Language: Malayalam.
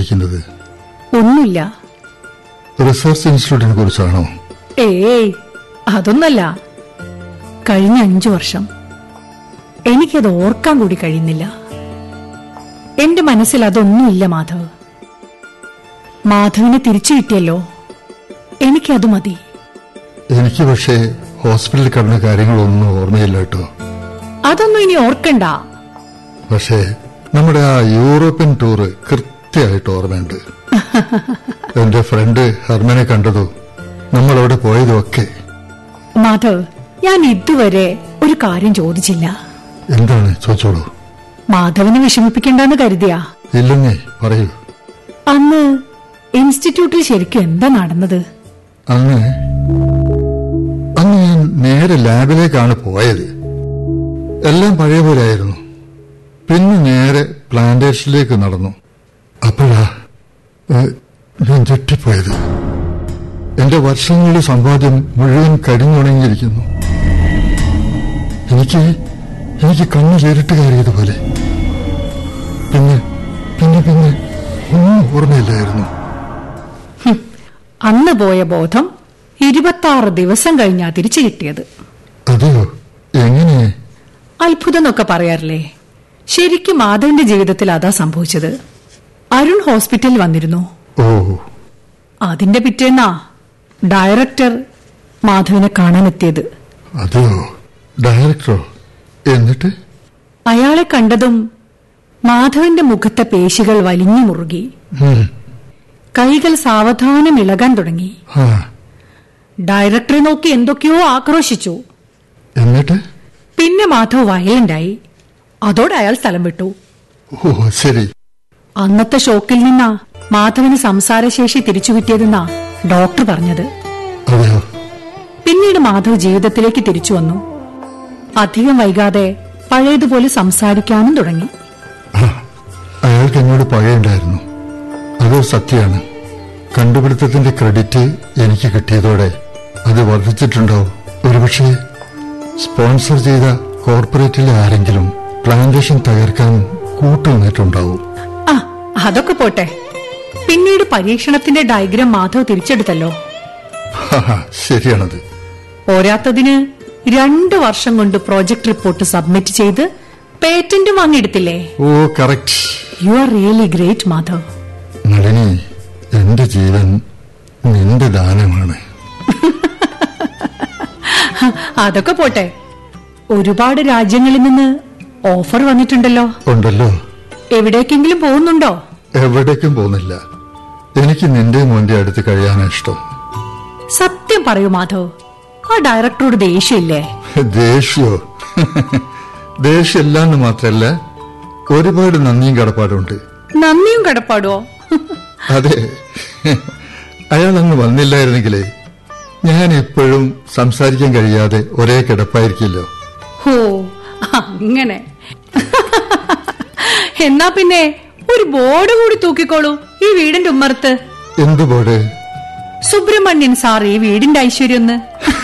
വിചാരിക്കുന്നത് ഒന്നുമില്ല റിസർച്ച് ഇൻസ്റ്റിറ്റ്യൂട്ടിനെ കുറിച്ചാണോ ഏയ് അതൊന്നല്ല കഴിഞ്ഞ അഞ്ചു വർഷം എനിക്കത് ഓർക്കാൻ കൂടി കഴിയുന്നില്ല എന്റെ മനസ്സിൽ അതൊന്നുമില്ല മാധവ് മാധവിനെ തിരിച്ചു കിട്ടിയല്ലോ എനിക്കത് മതി എനിക്ക് പക്ഷേ ഹോസ്പിറ്റലിൽ കടന്ന കാര്യങ്ങളൊന്നും ഓർമ്മയില്ല കേട്ടോ അതൊന്നും ഇനി ഓർക്കണ്ട പക്ഷേ നമ്മുടെ ആ യൂറോപ്യൻ ടൂറ് കൃത്യമായിട്ട് ഓർമ്മയുണ്ട് എന്റെ ഫ്രണ്ട് ഹർമനെ കണ്ടതോ നമ്മൾ അവിടെ പോയതും ഒക്കെ മാധവ് ഞാൻ ഇതുവരെ ഒരു കാര്യം ചോദിച്ചില്ല എന്താണ് ചോദിച്ചോളൂ മാധവിനെ വിഷമിപ്പിക്കണ്ടെന്ന് കരുതിയാ ഇല്ലെന്നേ പറയൂ അന്ന് ഇൻസ്റ്റിറ്റ്യൂട്ടിൽ ശരിക്കും എന്താ നടന്നത് അന്ന് അന്ന് ഞാൻ നേരെ ലാബിലേക്കാണ് പോയത് എല്ലാം പഴയ പോലെ ആയിരുന്നു പിന്നെ നേരെ പ്ലാന്റേഷനിലേക്ക് നടന്നു അപ്പോഴാ ഏ, ഞാൻ ഞെട്ടിപ്പോയത് എന്റെ വർഷങ്ങളുടെ സമ്പാദ്യം മുഴുവൻ കരിഞ്ഞുണങ്ങിയിരിക്കുന്നു എനിക്ക് എനിക്ക് കണ്ണു ചേരിട്ട് കയറിയതുപോലെ പിന്നെ പിന്നെ പിന്നെ ഒന്നും ഓർമ്മയില്ലായിരുന്നു അന്ന് പോയ ബോധം ഇരുപത്തി ദിവസം കഴിഞ്ഞാ തിരിച്ചു കിട്ടിയത് അതെയോ എങ്ങനെ അത്ഭുതം എന്നൊക്കെ പറയാറില്ലേ ശരിക്കും മാധവന്റെ ജീവിതത്തിൽ അതാ സംഭവിച്ചത് അരുൺ ഹോസ്പിറ്റലിൽ വന്നിരുന്നു ഓ അതിന്റെ പിറ്റേന്നാ ഡയറക്ടർ മാധവിനെ കാണാനെത്തിയത് അതെയോ ഡയറക്ടറോ എന്നിട്ട് അയാളെ കണ്ടതും മാധവന്റെ മുഖത്തെ പേശികൾ വലിഞ്ഞു മുറുകി ഉം, കൈകൾ സാവധാനം ഇളകാൻ തുടങ്ങി ആ ഡയറക്ടറെ നോക്കി എന്തൊക്കെയോ ആക്രോശിച്ചു എന്നിട്ട് പിന്നെ മാധവ് വയലന്റായി അതോടെ അയാൾ സ്ഥലം വിട്ടു ഓ ശരി അന്നത്തെ ഷോക്കിൽ നിന്നാ മാധവന് സംസാരശേഷി തിരിച്ചു കിട്ടിയതെന്നാ ഡോക്ടർ പറഞ്ഞത് അതെയോ പിന്നീട് മാധവ് ജീവിതത്തിലേക്ക് തിരിച്ചു വന്നു അധികം വൈകാതെ പഴയതുപോലെ സംസാരിക്കാനും തുടങ്ങി ആ, അയാൾക്ക് എന്നോട് പഴയുണ്ടായിരുന്നു അത് സത്യമാണ് കണ്ടുപിടുത്തത്തിന്റെ ക്രെഡിറ്റ് എനിക്ക് കിട്ടിയതോടെ അത് വർദ്ധിച്ചിട്ടുണ്ടാവും ഒരുപക്ഷെ സ്പോൺസർ ചെയ്ത കോർപ്പറേറ്റിലെ ആരെങ്കിലും പ്ലാന്റേഷൻ തകർക്കാൻ കൂട്ടുനിന്നിട്ടുണ്ടാവും ആ അതൊക്കെ പോട്ടെ പിന്നീട് പരീക്ഷണത്തിന്റെ ഡയഗ്രാം മാധവ് തിരിച്ചെടുത്തല്ലോ ഹാ, ഹാ, ശരിയാണത് പോരാത്തതിന് രണ്ടു വർഷം കൊണ്ട് പ്രോജക്ട് റിപ്പോർട്ട് സബ്മിറ്റ് ചെയ്ത് പേറ്റന്റും വാങ്ങിയെടുത്തില്ലേ oh correct you are really great Madhav Nalini എന്റെ ജീവൻ നിന്റെ ദാനമാണ് അതൊക്കെ പോട്ടെ ഒരുപാട് രാജ്യങ്ങളിൽ നിന്ന് ഓഫർ വന്നിട്ടുണ്ടല്ലോ ഉണ്ടല്ലോ എവിടേക്കെങ്കിലും പോകുന്നുണ്ടോ എവിടേക്കും പോകുന്നില്ല എനിക്ക് നിന്റെ മോന്റെ അടുത്ത് കഴിയാനാ ഇഷ്ടം സത്യം പറയൂ മാധവ് ആ ഡയറക്ടറോട് ദേഷ്യമില്ലേ ദേഷ്യോ ദേഷ്യമില്ല എന്ന് മാത്രല്ല ഒരുപാട് നന്ദിയും കടപ്പാടുണ്ട് നന്ദിയും കടപ്പാടോ അതെ അയാൾ അങ്ങ് വന്നില്ലായിരുന്നെങ്കിലേ ഞാൻ എപ്പോഴും സംസാരിക്കാൻ കഴിയാതെ ഒരേ കിടപ്പായിരിക്കില്ലോ ഹോ അങ്ങനെ എന്നാ പിന്നെ ഒരു ബോർഡ് കൂടി തൂക്കിക്കോളൂ ഈ വീടിന്റെ ഉമ്മറത്ത് എന്ത് ബോർഡ് സുബ്രഹ്മണ്യൻ സാർ ഈ വീടിന്റെ ഐശ്വര്യം